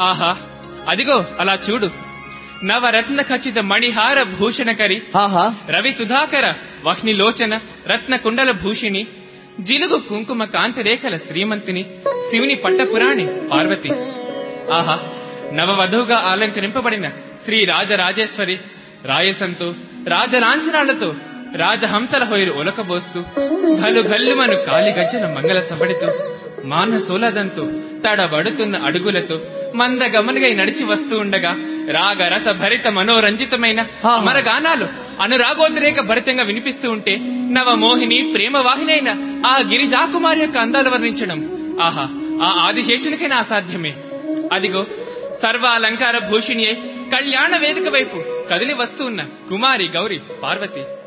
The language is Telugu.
ఆహా అదిగో అలా చూడు నవరత్న ఖచ్చిత మణిహార భూషణకరి ఆహా రవి సుధాకర వహ్నిలోచన రత్న కుండల భూషిణి జిలుగు కుంకుమ కాంతి రేఖల శ్రీమంతిని శివుని పట్టపురాణి పార్వతి ఆహా నవవధువుగా అలంకరింపబడిన శ్రీ రాజరాజేశ్వరి రాయసంతో రాజలాంఛనాలతో రాజహంసల హొయరు ఒలకబోస్తూ ఘలు ఘల్లుమను కాలిగజ్జల మంగళ సబడితో మాన సోలదంతో తడబడుతున్న అడుగులతో మందగమనుగై నడిచి వస్తూ ఉండగా రాగ రస భరిత మనోరంజితమైన ఆహా. అమరగానాలు అనురాగోద్రేక భరితంగా వినిపిస్తూ ఉంటే నవమోహిని ప్రేమ వాహినైన ఆ గిరిజాకుమారి యొక్క అందాలు వర్ణించడం ఆహా ఆ ఆదిశేషునికైనా అసాధ్యమే అదిగో సర్వ అలంకార భూషిణి అయి కళ్యాణ వేదిక వైపు కదిలి వస్తూ ఉన్న కుమారి గౌరి పార్వతి